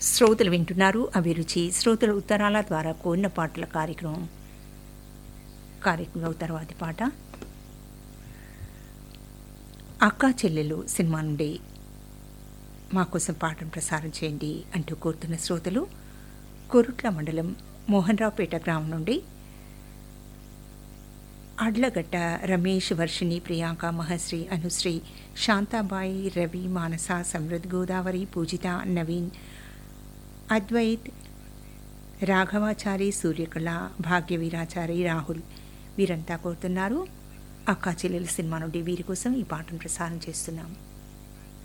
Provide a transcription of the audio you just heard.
శ్రోతలు వింటున్నారు అభిరుచి శ్రోతల ఉత్తరాల ద్వారా కోరిన పాటల కార్యక్రమం కార్యక్రమంలో తర్వాతి పాట అక్కా చెల్లెలు సినిమా నుండి మా కోసం పాటను ప్రసారం చేయండి అంటూ కోరుతున్న శ్రోతలు కొరుట్ల మండలం మోహన్రావుపేట గ్రామం నుండి అడ్లగట్ట రమేష్ వర్షిణి ప్రియాంక మహశ్రీ అనుశ్రీ శాంతాబాయి రవి మానస సమృద్ధ్ గోదావరి పూజిత నవీన్ అద్వైత్ రాఘవాచారి సూర్యకళ భాగ్యవీరాచారి రాహుల్ వీరంతా కోరుతున్నారు అక్కా చెల్లెలు సినిమా నుండి వీరి కోసం ఈ పాటను ప్రసారం చేస్తున్నాం